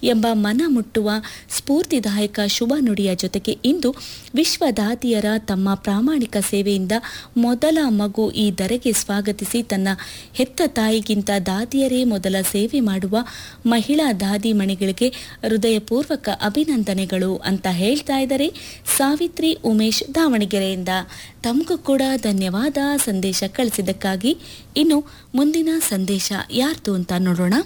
ಎಂಬ ಮನ ಮುಟ್ಟುವ ಸ್ಫೂರ್ತಿದಾಯಕ ಶುಭ ನುಡಿಯ ಜೊತೆಗೆ ಇಂದು ವಿಶ್ವ ದಾದಿಯರ ತಮ್ಮ ಪ್ರಾಮಾಣಿಕ ಸೇವೆಯಿಂದ ಮೊದಲ ಮಗು ಈ ಧರೆಗೆ ಸ್ವಾಗತಿಸಿ ತನ್ನ ಹೆತ್ತ ತಾಯಿಗಿಂತ ದಾದಿಯರೇ ಮೊದಲ ಸೇವೆ ಮಾಡುವ ಮಹಿಳಾ ದಾದಿ ಮಣಿಗಳಿಗೆ ಹೃದಯಪೂರ್ವಕ ಅಭಿನಂದನೆಗಳು ಅಂತ ಹೇಳ್ತಾ ಇದ್ದಾರೆ ಸಾವಿತ್ರಿ ಉಮೇಶ್ ದಾವಣಗೆರೆಯಿಂದ ತಮಗೂ ಕೂಡ ಧನ್ಯವಾದ ಸಂದೇಶ ಕಳಿಸಿದ್ದಕ್ಕಾಗಿ ಇನ್ನು ಮುಂದಿನ ಸಂದೇಶ ಯಾರ್ದು ಅಂತ ನೋಡೋಣ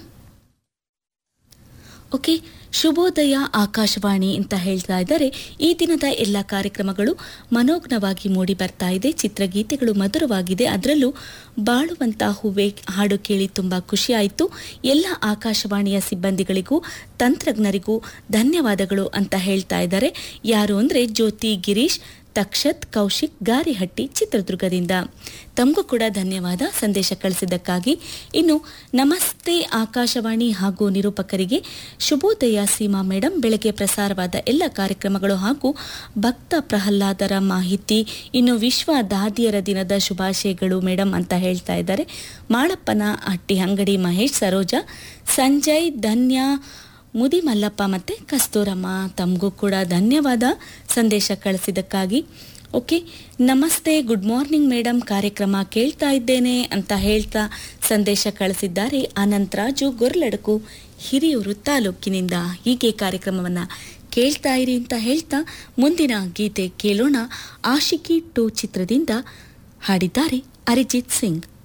ಓಕೆ ಶುಭೋದಯ ಆಕಾಶವಾಣಿ ಅಂತ ಹೇಳ್ತಾ ಇದ್ದಾರೆ ಈ ದಿನದ ಎಲ್ಲ ಕಾರ್ಯಕ್ರಮಗಳು ಮನೋಜ್ಞವಾಗಿ ಮೂಡಿ ಬರ್ತಾ ಇದೆ ಚಿತ್ರಗೀತೆಗಳು ಮಧುರವಾಗಿದೆ ಅದರಲ್ಲೂ ಬಾಳುವಂತ ಹೂವೆ ಹಾಡು ಕೇಳಿ ತುಂಬ ಖುಷಿಯಾಯಿತು ಎಲ್ಲ ಆಕಾಶವಾಣಿಯ ಸಿಬ್ಬಂದಿಗಳಿಗೂ ತಂತ್ರಜ್ಞರಿಗೂ ಧನ್ಯವಾದಗಳು ಅಂತ ಹೇಳ್ತಾ ಇದ್ದಾರೆ ಯಾರು ಅಂದರೆ ಜ್ಯೋತಿ ಗಿರೀಶ್ ತಕ್ಷತ್ ಕೌಶಿಕ್ ಗಾರಿಹಟ್ಟಿ ಚಿತ್ರದುರ್ಗದಿಂದ ತಮಗೂ ಕೂಡ ಧನ್ಯವಾದ ಸಂದೇಶ ಕಳಿಸಿದ್ದಕ್ಕಾಗಿ ಇನ್ನು ನಮಸ್ತೆ ಆಕಾಶವಾಣಿ ಹಾಗೂ ನಿರೂಪಕರಿಗೆ ಶುಭೋದಯ ಸೀಮಾ ಮೇಡಮ್ ಬೆಳಗ್ಗೆ ಪ್ರಸಾರವಾದ ಎಲ್ಲ ಕಾರ್ಯಕ್ರಮಗಳು ಹಾಗೂ ಭಕ್ತ ಪ್ರಹ್ಲಾದರ ಮಾಹಿತಿ ಇನ್ನು ವಿಶ್ವ ದಾದಿಯರ ದಿನದ ಶುಭಾಶಯಗಳು ಮೇಡಮ್ ಅಂತ ಹೇಳ್ತಾ ಇದ್ದಾರೆ ಮಾಳಪ್ಪನ ಹಟ್ಟಿ ಅಂಗಡಿ ಮಹೇಶ್ ಸರೋಜಾ ಸಂಜಯ್ ಧನ್ಯ ಮುದಿ ಮಲ್ಲಪ್ಪ ಮತ್ತು ಕಸ್ತೂರಮ್ಮ ತಮಗೂ ಕೂಡ ಧನ್ಯವಾದ ಸಂದೇಶ ಕಳಿಸಿದ್ದಕ್ಕಾಗಿ ಓಕೆ ನಮಸ್ತೆ ಗುಡ್ ಮಾರ್ನಿಂಗ್ ಮೇಡಮ್ ಕಾರ್ಯಕ್ರಮ ಕೇಳ್ತಾ ಇದ್ದೇನೆ ಅಂತ ಹೇಳ್ತಾ ಸಂದೇಶ ಕಳಿಸಿದ್ದಾರೆ ಅನಂತರಾಜು ಗೊರ್ಲಡಕು ಹಿರಿಯೂರು ತಾಲೂಕಿನಿಂದ ಹೀಗೆ ಕಾರ್ಯಕ್ರಮವನ್ನು ಕೇಳ್ತಾ ಇರಿ ಅಂತ ಹೇಳ್ತಾ ಮುಂದಿನ ಗೀತೆ ಕೇಳೋಣ ಆಶಿಕಿ ಟು ಚಿತ್ರದಿಂದ ಹಾಡಿದ್ದಾರೆ ಅರಿಜಿತ್ ಸಿಂಗ್